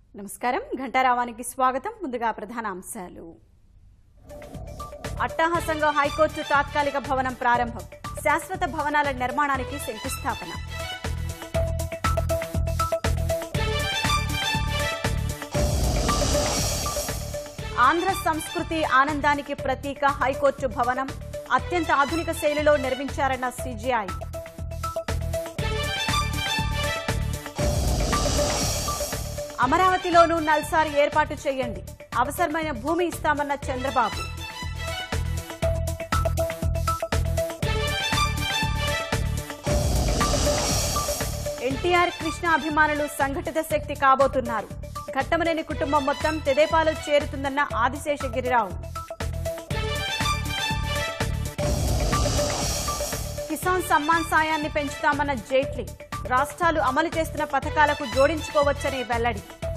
నమస్కారం ఘంటారావానికి స్వాగతం ముందుగా ప్రధాన అంశాలు అట్టహాసంగా హైకోర్టు తాత్కాలిక భవనం ప్రారంభం శాశ్వత భవనాల నిర్మాణానికి శంకుస్థాపన ఆంధ్ర సంస్కృతి ఆనందానికి ప్రతీక హైకోర్టు భవనం అత్యంత ఆధునిక శైలిలో నిర్మించారన్న సీజీఐ అమరావతిలోనూ నల్సార్ ఏర్పాటు చేయండి అవసరమైన భూమి ఇస్తామన్న చంద్రబాబు ఎన్టీఆర్ కృష్ణ అభిమానులు సంఘటిత శక్తి కాబోతున్నారు ఘట్టమనేని కుటుంబం మొత్తం తెదేపాలో చేరుతుందన్న ఆదిశేషగిరిరావు కిసాన్ సమ్మాన్ సాయాన్ని పెంచుతామన్న జైట్లీ రాష్ట్రాలు అమలు చేస్తున్న పథకాలకు జోడించుకోవచ్చని వెల్లడి